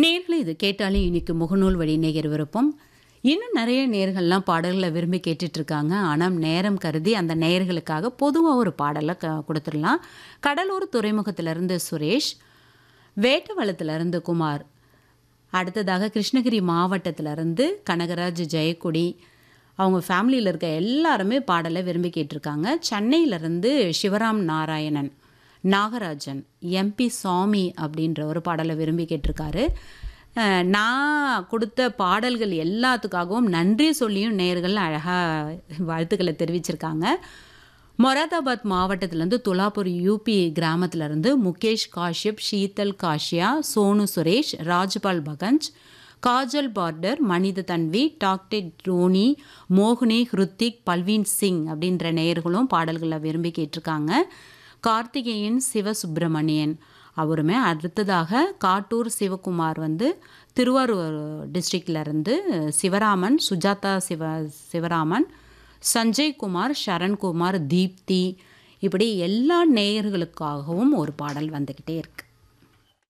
நேர்களை இது கேட்டாலே இன்னைக்கு முகநூல் வழி நேயர் விருப்பம் இன்னும் நிறைய நேர்கள்லாம் பாடல்களை விரும்பி கேட்டுட்டு இருக்காங்க ஆனால் நேரம் கருதி அந்த நேயர்களுக்காக பொதுவாக ஒரு பாடலை க கொடுத்துடலாம் கடலூர் துறைமுகத்திலிருந்து சுரேஷ் வேட்டவளத்திலிருந்து குமார் அடுத்ததாக கிருஷ்ணகிரி மாவட்டத்திலிருந்து கனகராஜ் ஜெயக்குடி அவங்க ஃபேமிலியில் இருக்க எல்லாருமே பாடலை விரும்பி கேட்டிருக்காங்க சென்னையிலேருந்து சிவராம் நாராயணன் நாகராஜன் எம்பி சாமி அப்படின்ற ஒரு பாடலை விரும்பி கேட்டிருக்காரு அஹ், நான் கொடுத்த பாடல்கள் எல்லாத்துக்காகவும் நன்றி சொல்லியும் நேர்கள் அழகாக வாழ்த்துக்களை தெரிவிச்சிருக்காங்க மொராதாபாத் மாவட்டத்திலேருந்து துலாப்பூர் யூபி கிராமத்திலேருந்து முகேஷ் காஷ்யப் ஷீதல் காஷ்யா சோனு சுரேஷ் ராஜ்பால் பகஞ்ச் காஜல் பார்டர் மனித தன்வி டாக்டர் ரோனி மோகினி ஹிருத்திக் பல்வீன் சிங் அப்படின்ற நேயர்களும் பாடல்களை விரும்பி கேட்டிருக்காங்க கார்த்திகேயன் சிவசுப்பிரமணியன் அவருமே அடுத்ததாக காட்டூர் சிவகுமார் வந்து திருவாரூர் டிஸ்ட்ரிக்ட்ல இருந்து சிவராமன் சுஜாதா சிவ சிவராமன் சஞ்சய்குமார் சரண்குமார் தீப்தி இப்படி எல்லா நேயர்களுக்காகவும் ஒரு பாடல் வந்துக்கிட்டே இருக்கு